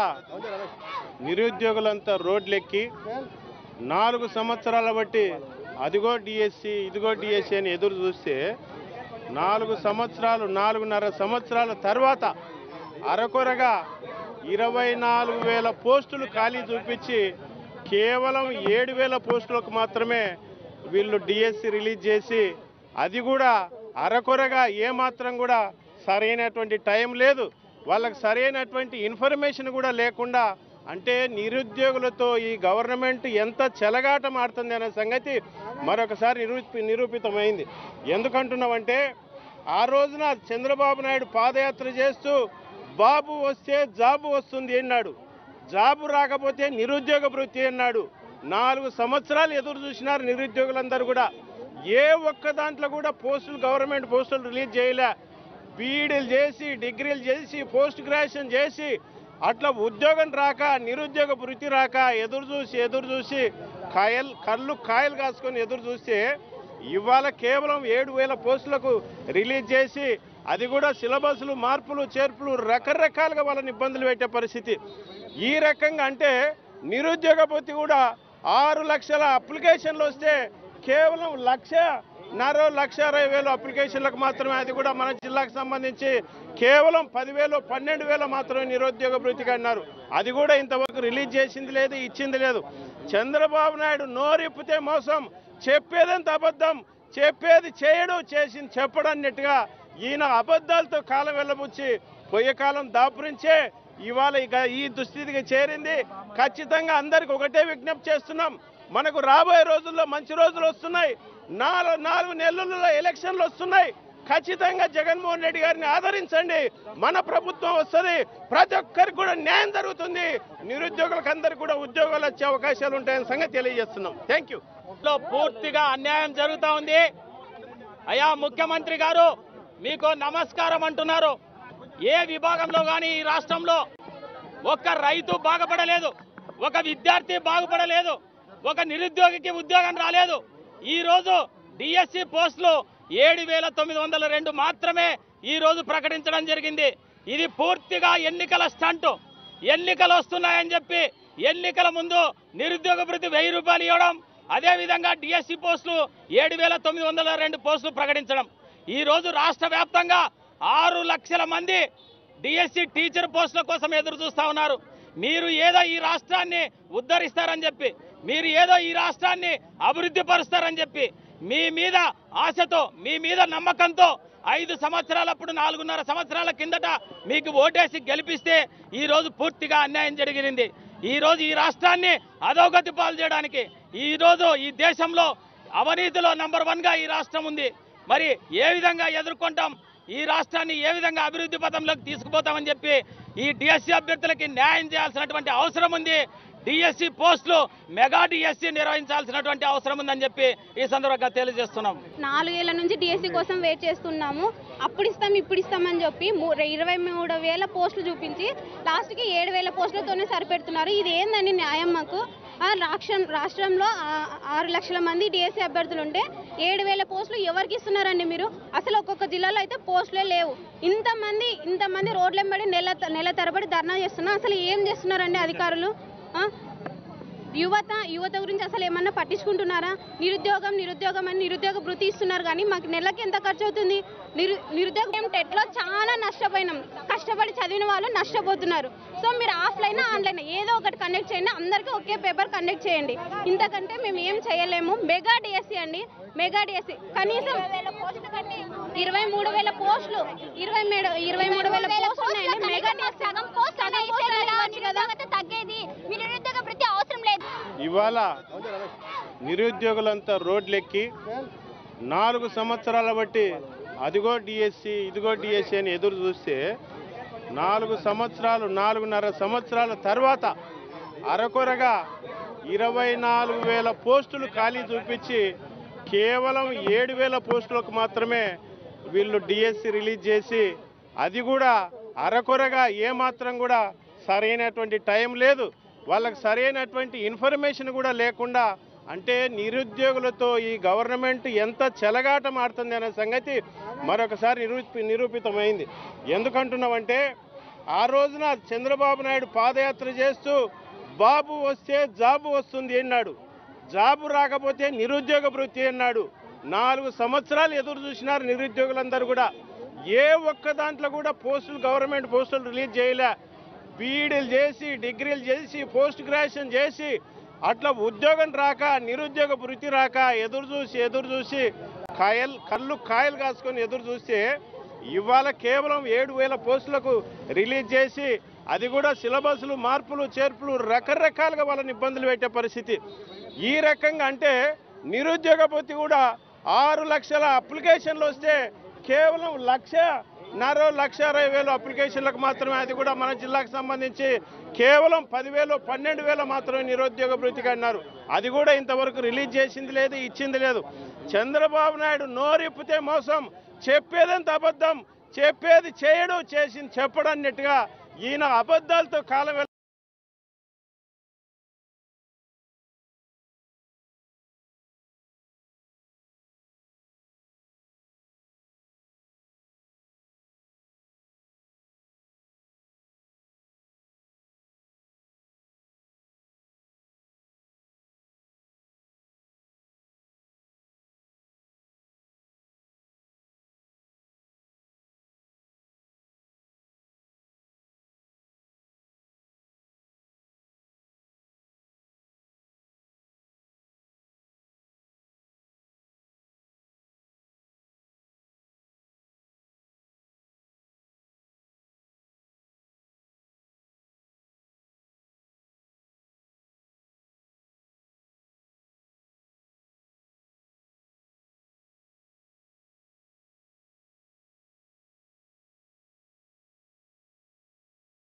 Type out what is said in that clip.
నిరుద్యోగులంతా రోడ్లెక్కి నాలుగు సంవత్సరాల బట్టి అదిగో డిఎస్సి ఇదిగో డిఎస్సి అని ఎదురు చూస్తే నాలుగు సంవత్సరాలు నాలుగున్నర సంవత్సరాల తర్వాత అరకొరగా ఇరవై నాలుగు వేల పోస్టులు ఖాళీ చూపించి కేవలం ఏడు వేల పోస్టులకు మాత్రమే వీళ్ళు డిఎస్సి రిలీజ్ చేసి అది కూడా అరకొరగా ఏమాత్రం కూడా సరైనటువంటి టైం లేదు వాళ్ళకి సరైనటువంటి ఇన్ఫర్మేషన్ కూడా లేకుండా అంటే నిరుద్యోగులతో ఈ గవర్నమెంట్ ఎంత చెలగాటం ఆడుతుంది అనే సంగతి మరొకసారి నిరూపి నిరూపితమైంది ఎందుకంటున్నామంటే ఆ రోజున చంద్రబాబు నాయుడు పాదయాత్ర చేస్తూ బాబు వస్తే జాబు వస్తుంది అన్నాడు జాబు రాకపోతే నిరుద్యోగ వృత్తి అన్నాడు నాలుగు సంవత్సరాలు ఎదురు చూసినారు నిరుద్యోగులందరూ కూడా ఏ ఒక్క దాంట్లో కూడా పోస్టులు గవర్నమెంట్ పోస్టులు రిలీజ్ చేయలే బీఈడీలు చేసి డిగ్రీలు చేసి పోస్ట్ గ్రాడ్యుయేషన్ చేసి అట్లా ఉద్యోగం రాక నిరుద్యోగ వృత్తి రాక ఎదురు చూసి ఎదురు చూసి కాయలు కళ్ళు కాయలు కాసుకొని ఎదురు చూస్తే ఇవాళ కేవలం ఏడు వేల పోస్టులకు రిలీజ్ చేసి అది కూడా సిలబస్లు మార్పులు చేర్పులు రకరకాలుగా వాళ్ళని ఇబ్బందులు పెట్టే పరిస్థితి ఈ రకంగా అంటే నిరుద్యోగ భృతి కూడా ఆరు లక్షల అప్లికేషన్లు వస్తే కేవలం లక్ష నరో లక్ష అరవై వేలు అప్లికేషన్లకు మాత్రమే అది కూడా మన జిల్లాకు సంబంధించి కేవలం పదివేలు పన్నెండు వేలు మాత్రమే నిరుద్యోగ భృతికి అన్నారు అది కూడా ఇంతవరకు రిలీజ్ చేసింది లేదు ఇచ్చింది లేదు చంద్రబాబు నాయుడు నోరిప్పితే మోసం చెప్పేదంత అబద్ధం చెప్పేది చేయడు చేసింది చెప్పడం అన్నట్టుగా ఈయన అబద్ధాలతో కాలం వెళ్ళబుచ్చి పోయే కాలం దాపురించే ఇవాళ ఇక ఈ దుస్థితికి చేరింది ఖచ్చితంగా అందరికి ఒకటే విజ్ఞప్తి చేస్తున్నాం మనకు రాబోయే రోజుల్లో మంచి రోజులు వస్తున్నాయి నాలుగు నాలుగు నెలల్లో ఎలక్షన్లు వస్తున్నాయి ఖచ్చితంగా జగన్మోహన్ రెడ్డి గారిని ఆదరించండి మన ప్రభుత్వం వస్తుంది ప్రతి ఒక్కరికి కూడా న్యాయం జరుగుతుంది నిరుద్యోగులకు అందరికి కూడా ఉద్యోగాలు వచ్చే అవకాశాలు ఉంటాయని సంగతి తెలియజేస్తున్నాం థ్యాంక్ యూ లో పూర్తిగా అన్యాయం జరుగుతా ఉంది అయా ముఖ్యమంత్రి గారు మీకు నమస్కారం అంటున్నారు ఏ విభాగంలో కానీ ఈ రాష్ట్రంలో ఒక్క రైతు బాగుపడలేదు ఒక విద్యార్థి బాగుపడలేదు ఒక నిరుద్యోగికి ఉద్యోగం రాలేదు ఈ రోజు డిఎస్సి పోస్టులు ఏడు వేల తొమ్మిది వందల రెండు మాత్రమే ఈ రోజు ప్రకటించడం జరిగింది ఇది పూర్తిగా ఎన్నికల స్టంట్ ఎన్నికలు వస్తున్నాయని చెప్పి ఎన్నికల ముందు నిరుద్యోగ భృతి వెయ్యి రూపాయలు ఇవ్వడం అదేవిధంగా డిఎస్సి పోస్టులు ఏడు వేల తొమ్మిది వందల రెండు పోస్టులు ప్రకటించడం ఈ రోజు రాష్ట్ర వ్యాప్తంగా ఆరు లక్షల మంది డిఎస్సి టీచర్ పోస్టుల కోసం ఎదురు చూస్తా ఉన్నారు మీరు ఏదో ఈ రాష్ట్రాన్ని ఉద్ధరిస్తారని చెప్పి మీరు ఏదో ఈ రాష్ట్రాన్ని అభివృద్ధి పరుస్తారని చెప్పి మీ మీద ఆశతో మీ మీద నమ్మకంతో ఐదు సంవత్సరాలప్పుడు నాలుగున్నర సంవత్సరాల కిందట మీకు ఓటేసి గెలిపిస్తే ఈ రోజు పూర్తిగా అన్యాయం జరిగింది ఈ రోజు ఈ రాష్ట్రాన్ని అధోగతి పాలు చేయడానికి ఈ రోజు ఈ దేశంలో అవినీతిలో నంబర్ వన్ గా ఈ రాష్ట్రం ఉంది మరి ఏ విధంగా ఎదుర్కొంటాం ఈ రాష్ట్రాన్ని ఏ విధంగా అభివృద్ధి పథంలోకి తీసుకుపోతామని చెప్పి ఈ డిఎస్సి అభ్యర్థులకి న్యాయం చేయాల్సినటువంటి అవసరం ఉంది డిఎస్సి పోస్టులు మెగా డిఎస్సి నిర్వహించాల్సినటువంటి అవసరం ఉందని చెప్పి ఈ సందర్భంగా తెలియజేస్తున్నాం నాలుగేళ్ల నుంచి డిఎస్సి కోసం వెయిట్ చేస్తున్నాము అప్పుడు ఇస్తాం ఇప్పుడు ఇస్తామని చెప్పి మూ- ఇరవై మూడు వేల పోస్టులు చూపించి లాస్ట్కి ఏడు వేల పోస్టులతోనే సరిపెడుతున్నారు ఇది ఏందండి న్యాయం మాకు ఆ, రాష్ట్రం రాష్ట్రంలో ఆ- ఆరు లక్షల మంది డిఎస్సి అభ్యర్థులు ఉంటే ఏడు వేల పోస్టులు ఎవరికి ఇస్తున్నారండి మీరు అసలు ఒక్కొక్క జిల్లాలో అయితే పోస్టులే లేవు ఇంతమంది ఇంతమంది రోడ్లెంబడి నెల నెల తరబడి ధర్నా చేస్తున్నా అసలు ఏం చేస్తున్నారండి అధికారులు ఆ? యువత యువత గురించి అసలు ఏమన్నా పట్టించుకుంటున్నారా నిరుద్యోగం నిరుద్యోగం అని నిరుద్యోగ భృతి ఇస్తున్నారు కానీ మాకు నెలకి ఎంత ఖర్చు అవుతుంది నిరు నిరుద్యోగం టెట్లో చాలా నష్టపోయినాం కష్టపడి చదివిన వాళ్ళు నష్టపోతున్నారు సో మీరు ఆఫ్లైన్ ఆన్లైన్ ఏదో ఒకటి కండక్ట్ చేయండి అందరికీ ఒకే పేపర్ కండక్ట్ చేయండి ఇంతకంటే మేము ఏం చేయలేము మెగా డిఎస్సి అండి మెగా డిఎస్సి కనీసం ఇరవై మూడు వేల పోస్టులు ఇరవై మూడు ఇరవై మూడు వేల పోస్టులు ఉన్నాయండి మెగా డిఎస్సి సగం పోస్ట్ సగం పోస్టులు ఇవ్వచ్చు కదా తగ్గేది మీ నిరుద్యోగ వృత్తి అవసరం లేదు ఇవాళ నిరుద్యోగులంతా రోడ్లెక్కి నాలుగు సంవత్సరాల బట్టి అదిగో డిఎస్సి ఇదిగో డిఎస్సి అని ఎదురు చూస్తే నాలుగు సంవత్సరాలు నాలుగున్నర సంవత్సరాల తర్వాత అరకొరగా ఇరవై నాలుగు వేల పోస్టులు ఖాళీ చూపించి కేవలం ఏడు వేల పోస్టులకు మాత్రమే వీళ్ళు డిఎస్సి రిలీజ్ చేసి అది కూడా అరకొరగా ఏమాత్రం కూడా సరైనటువంటి టైం లేదు వాళ్ళకి సరైనటువంటి ఇన్ఫర్మేషన్ కూడా లేకుండా అంటే నిరుద్యోగులతో ఈ గవర్నమెంట్ ఎంత చెలగాటం ఆడుతుంది అనే సంగతి మరొకసారి నిరూపి నిరూపితమైంది ఎందుకంటున్నామంటే ఆ రోజున చంద్రబాబు నాయుడు పాదయాత్ర చేస్తూ బాబు వస్తే జాబు వస్తుంది అన్నాడు జాబు రాకపోతే నిరుద్యోగ వృత్తి అన్నాడు నాలుగు సంవత్సరాలు ఎదురు చూసినారు నిరుద్యోగులందరూ కూడా ఏ ఒక్క దాంట్లో కూడా పోస్టులు గవర్నమెంట్ పోస్టులు రిలీజ్ చేయలే బీఈడీలు చేసి డిగ్రీలు చేసి పోస్ట్ గ్రాడ్యుయేషన్ చేసి అట్లా ఉద్యోగం రాక నిరుద్యోగ వృత్తి రాక ఎదురు చూసి ఎదురు చూసి కాయలు కళ్ళు కాయలు కాసుకొని ఎదురు చూస్తే ఇవాళ కేవలం ఏడు వేల పోస్టులకు రిలీజ్ చేసి అది కూడా సిలబస్లు మార్పులు చేర్పులు రకరకాలుగా వాళ్ళని ఇబ్బందులు పెట్టే పరిస్థితి ఈ రకంగా అంటే నిరుద్యోగ భృతి కూడా ఆరు లక్షల అప్లికేషన్లు వస్తే కేవలం లక్ష నరో లక్ష అరవై వేలు అప్లికేషన్లకు మాత్రమే అది కూడా మన జిల్లాకు సంబంధించి కేవలం పదివేలు పన్నెండు వేలు మాత్రమే నిరుద్యోగ భృతిగా అన్నారు అది కూడా ఇంతవరకు రిలీజ్ చేసింది లేదు ఇచ్చింది లేదు చంద్రబాబు నాయుడు నోరిప్పితే మోసం చెప్పేదంత అబద్ధం చెప్పేది చేయడు చేసింది చెప్పడం అన్నట్టుగా ఈయన అబద్ధాలతో కాలం